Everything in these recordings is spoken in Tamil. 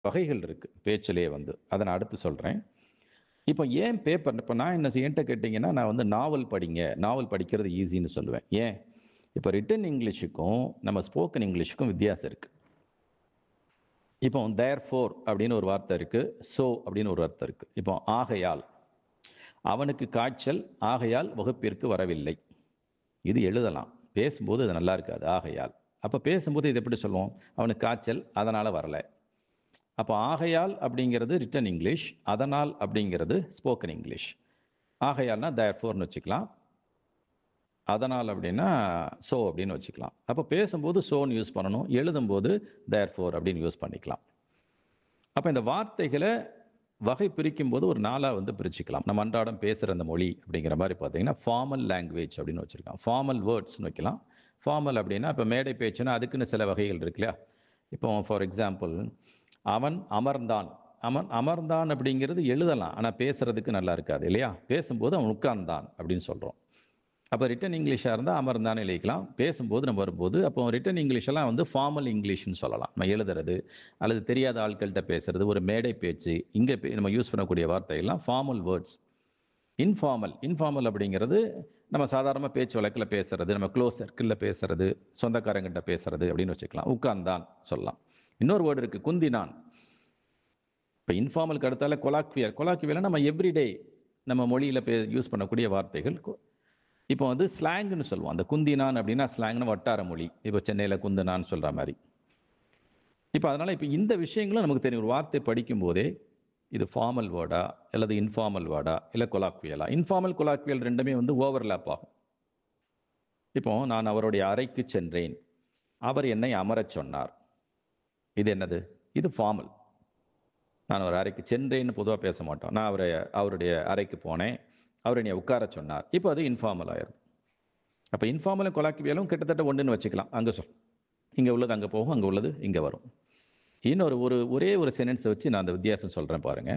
வகைகள் இருக்குது பேச்சிலே வந்து அதை நான் அடுத்து சொல்கிறேன் இப்போ ஏன் பேப்பர் இப்போ நான் என்ன செய்ய- என்கிட்ட கேட்டிங்கன்னா நான் வந்து நாவல் படிங்க நாவல் படிக்கிறது ஈஸின்னு சொல்லுவேன் ஏன் இப்போ ரிட்டன் இங்கிலீஷுக்கும் நம்ம ஸ்போக்கன் இங்கிலீஷுக்கும் வித்தியாசம் இருக்குது இப்போ தேர் ஃபோர் அப்படின்னு ஒரு வார்த்தை இருக்குது ஸோ அப்படின்னு ஒரு வார்த்தை இருக்குது இப்போ ஆகையால் அவனுக்கு காய்ச்சல் ஆகையால் வகுப்பிற்கு வரவில்லை இது எழுதலாம் பேசும்போது அது நல்லா இருக்காது ஆகையால் அப்போ பேசும்போது இது எப்படி சொல்லுவோம் அவனுக்கு காய்ச்சல் அதனால் வரல அப்போ ஆகையால் அப்படிங்கிறது ரிட்டன் இங்கிலீஷ் அதனால் அப்படிங்கிறது ஸ்போக்கன் இங்கிலீஷ் ஆகையால்னா தேர் ஃபோர்னு வச்சுக்கலாம் அதனால் அப்படின்னா ஸோ அப்படின்னு வச்சுக்கலாம் அப்போ பேசும்போது சோன்னு யூஸ் பண்ணணும் எழுதும்போது தேர் ஃபோர் அப்படின்னு யூஸ் பண்ணிக்கலாம் அப்போ இந்த வார்த்தைகளை வகை பிரிக்கும் போது ஒரு நாளாக வந்து பிரிச்சுக்கலாம் நம்ம அன்றாடம் பேசுகிற அந்த மொழி அப்படிங்கிற மாதிரி பார்த்தீங்கன்னா ஃபார்மல் லாங்குவேஜ் அப்படின்னு வச்சுருக்கோம் ஃபார்மல் வேர்ட்ஸ்னு வைக்கலாம் ஃபார்மல் அப்படின்னா இப்போ மேடை பேச்சுன்னா அதுக்குன்னு சில வகைகள் இருக்கு இல்லையா இப்போ ஃபார் எக்ஸாம்பிள் அவன் அமர்ந்தான் அவன் அமர்ந்தான் அப்படிங்கிறது எழுதலாம் ஆனால் பேசுறதுக்கு நல்லா இருக்காது இல்லையா பேசும்போது அவன் உட்கார்ந்தான் அப்படின்னு சொல்கிறோம் அப்போ ரிட்டன் இங்கிலீஷாக இருந்தால் அமர்ந்தானே எழுதிக்கலாம் பேசும்போது நம்ம வரும்போது அப்போ ரிட்டன் இங்கிலீஷெல்லாம் வந்து ஃபார்மல் இங்கிலீஷ்னு சொல்லலாம் நம்ம எழுதுறது அல்லது தெரியாத ஆட்கள்கிட்ட பேசுறது ஒரு மேடை பேச்சு இங்கே நம்ம யூஸ் பண்ணக்கூடிய வார்த்தைகள்லாம் ஃபார்மல் வேர்ட்ஸ் இன்ஃபார்மல் இன்ஃபார்மல் அப்படிங்கிறது நம்ம சாதாரணமாக பேச்சு வழக்கில் பேசுறது நம்ம க்ளோஸ் சர்க்கிளில் பேசுறது சொந்தக்காரங்கிட்ட பேசுறது அப்படின்னு வச்சுக்கலாம் உட்கார்ந்தான் சொல்லலாம் இன்னொரு வேர்டு இருக்குது குந்தினான் இப்போ இன்ஃபார்மலுக்கு அடுத்தால கொலாக்வியல் கொலாக்வியல் நம்ம எவ்ரிடே நம்ம மொழியில் பே யூஸ் பண்ணக்கூடிய வார்த்தைகள் கொ- இப்போ வந்து ஸ்லாங்னு சொல்லுவோம் அந்த குந்தினான் அப்படின்னா ஸ்லாங்னு வட்டார மொழி இப்போ சென்னையில் குந்தினான்னு சொல்கிற மாதிரி இப்போ அதனால் இப்போ இந்த விஷயங்களும் நமக்கு தெரியும் ஒரு வார்த்தை படிக்கும்போதே இது ஃபார்மல் வேர்டா அல்லது இன்ஃபார்மல் வேர்டா இல்லை கொலாக்வியலா இன்ஃபார்மல் கொலாக்வியல் ரெண்டுமே வந்து ஓவர்லேப் ஆகும் இப்போ நான் அவருடைய அறைக்கு சென்றேன் அவர் என்னை அமரச் சொன்னார் இது என்னது இது ஃபார்மல் நான் ஒரு அறைக்கு சென்றேன்னு பொதுவாக பேச மாட்டோம் நான் அவரை அவருடைய அறைக்கு போனேன் அவர் என்னை உட்கார சொன்னார் இப்போ அது இன்ஃபார்மல் ஆயிரும் அப்போ இன்ஃபார்மலும் கொலாக்வியலும் கிட்டத்தட்ட ஒன்றுன்னு வச்சுக்கலாம் அங்கே சொல் இங்கே உள்ளது அங்கே போகும் அங்கே உள்ளது இங்கே வரும் இன்னொரு ஒரு ஒரே ஒரு சென்டென்ஸை வச்சு நான் அந்த வித்தியாசம் சொல்கிறேன் பாருங்க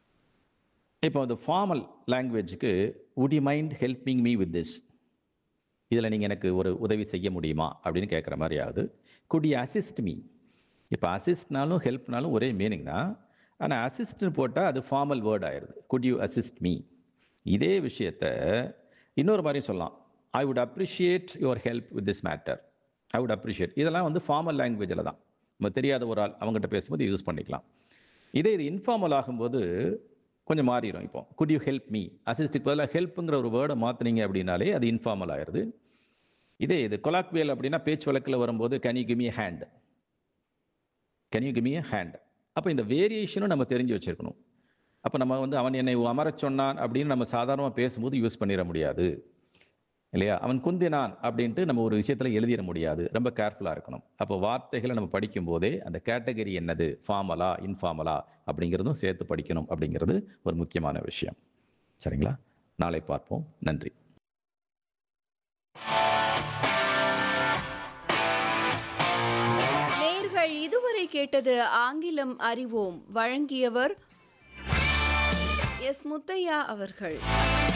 இப்போ அந்த ஃபார்மல் லாங்குவேஜுக்கு would you mind helping me with this இதில் நீங்கள் எனக்கு ஒரு உதவி செய்ய முடியுமா அப்படின்னு கேட்குற மாதிரி ஆகுது குட் யூ அசிஸ்ட் மீ இப்போ அசிஸ்ட்னாலும் ஹெல்ப்னாலும் ஒரே மீனிங் தான் ஆனால் அசிஸ்ட்னு போட்டால் அது ஃபார்மல் வேர்ட் ஆயிடுது குட் யூ அசிஸ்ட் மீ இதே விஷயத்த இன்னொரு மாதிரி சொல்லலாம் I would appreciate your help with this matter I would appreciate இதெல்லாம் வந்து ஃபார்மல் லாங்குவேஜில் தான் நம்ம தெரியாத ஒரு ஆள் அவங்ககிட்ட பேசும்போது யூஸ் பண்ணிக்கலாம் இதே இது இன்ஃபார்மல் ஆகும்போது கொஞ்சம் மாறிடும் இப்போ குட் யூ ஹெல்ப் மீ அசிஸ்டுக்கு பதிலாக ஹெல்ப்புங்கிற ஒரு வேர்டை மாற்றினீங்க அப்படின்னாலே அது இன்ஃபார்மல் ஆயிடுது இதே இது கொலாக்வியல் அப்படின்னா பேச்சு வழக்கில் வரும்போது can you gimme hand can you gimme hand அப்போ இந்த வேரியேஷனும் நம்ம தெரிஞ்சு வச்சிருக்கணும் அப்போ நம்ம வந்து அவன் என்னை அமரச் சொன்னான் அப்படின்னு நம்ம சாதாரணமாக பேசும்போது யூஸ் பண்ணிட முடியாது இல்லையா அவன் குந்தினான் அப்படின்ட்டு நம்ம ஒரு விஷயத்தில் எழுதிட முடியாது ரொம்ப கேர்ஃபுல்லாக இருக்கணும் அப்போ வார்த்தைகளை நம்ம படிக்கும் போதே அந்த கேட்டகரி என்னது ஃபார்மலா இன்ஃபார்மலா அப்படிங்கிறதும் சேர்த்து படிக்கணும் அப்படிங்கிறது ஒரு முக்கியமான விஷயம் சரிங்களா நாளை பார்ப்போம் நன்றி நேர்கள் இதுவரை கேட்டது ஆங்கிலம் அறிவோம் வழங்கியவர் எஸ் முத்தையா அவர்கள்